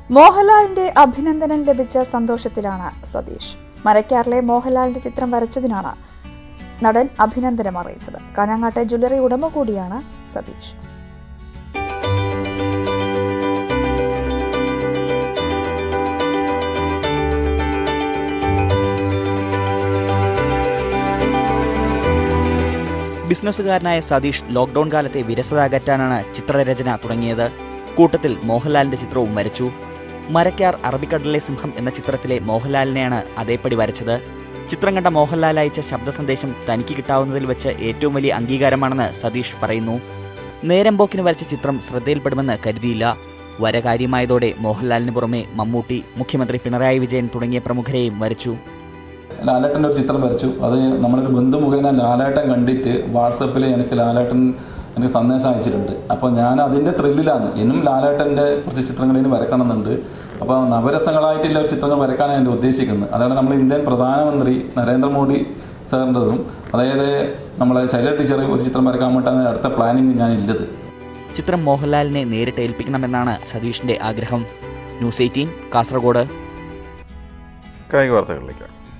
മോഹൻലാലിന്റെ അഭിനന്ദനം ലഭിച്ച സന്തോഷത്തിലാണ് സതീഷ് മരക്കാറിലെ മോഹൻലാലിന്റെ ചിത്രം വരച്ചതിനാണ് നടൻ അഭിനന്ദനം അറിയിച്ചത് കാഞ്ഞങ്ങാട്ടെ ജ്വല്ലറി ഉടമ കൂടിയാണ് സതീഷ് ബിസിനസ്സുകാരനായ സതീഷ് ലോക്ക്ഡൌൺ കാലത്തെ വിരസത അകറ്റാനാണ് ചിത്രരചന തുടങ്ങിയത് കൂട്ടത്തിൽ മോഹൻലാലിന്റെ ചിത്രവും വരച്ചു മരക്കാർ അറബിക്കടലിലെ സിംഹം എന്ന ചിത്രത്തിലെ മോഹൻലാലിനെയാണ് അതേപടി വരച്ചത് ചിത്രം കണ്ട മോഹൻലാൽ അയച്ച ശബ്ദ സന്ദേശം തനിക്ക് കിട്ടാവുന്നതിൽ വെച്ച് ഏറ്റവും വലിയ അംഗീകാരമാണെന്ന് സതീഷ് പറയുന്നു നേരം പോക്കിന് വരച്ച ചിത്രം ശ്രദ്ധയിൽപ്പെടുമെന്ന് കരുതിയില്ല വര കാര്യമായതോടെ മോഹൻലാലിന് പുറമെ മമ്മൂട്ടി മുഖ്യമന്ത്രി പിണറായി വിജയൻ തുടങ്ങിയ പ്രമുഖരെയും വരച്ചു ലാലേട്ടൻ്റെ ഒരു ചിത്രം വരച്ചു അത് നമ്മളൊരു ബന്ധു മുഖേന ലാലേട്ടൻ കണ്ടിട്ട് വാട്സപ്പിൽ എനിക്ക് ലാലേട്ടൻ എനിക്ക് സന്ദേശം അയച്ചിട്ടുണ്ട് അപ്പോൾ ഞാൻ അതിൻ്റെ ത്രില്ലിലാണ് ഇന്നും ലാലേട്ടൻ്റെ കുറച്ച് ചിത്രങ്ങൾ ഇനി വരക്കണമെന്നുണ്ട് അപ്പോൾ നവരസങ്ങളായിട്ടുള്ള ഒരു ചിത്രങ്ങൾ വരക്കാനാണ് ഞാൻ ഉദ്ദേശിക്കുന്നത് അതാണ് നമ്മൾ ഇന്ത്യൻ പ്രധാനമന്ത്രി നരേന്ദ്രമോദി സാറിൻ്റെതും അതായത് നമ്മളെ ശൈല ടീച്ചറേയും ഒരു ചിത്രം വരക്കാൻ വേണ്ടിയിട്ടാണ് അടുത്ത പ്ലാനിങ് ഞാൻ ഇല്ലത് ചിത്രം മോഹൻലാലിനെ നേരിട്ട് ഏൽപ്പിക്കണമെന്നാണ് സതീഷിന്റെ ആഗ്രഹം ന്യൂസ് എയ്റ്റീൻ കാസർഗോഡ് കായിക വാർത്തകളിലേക്ക്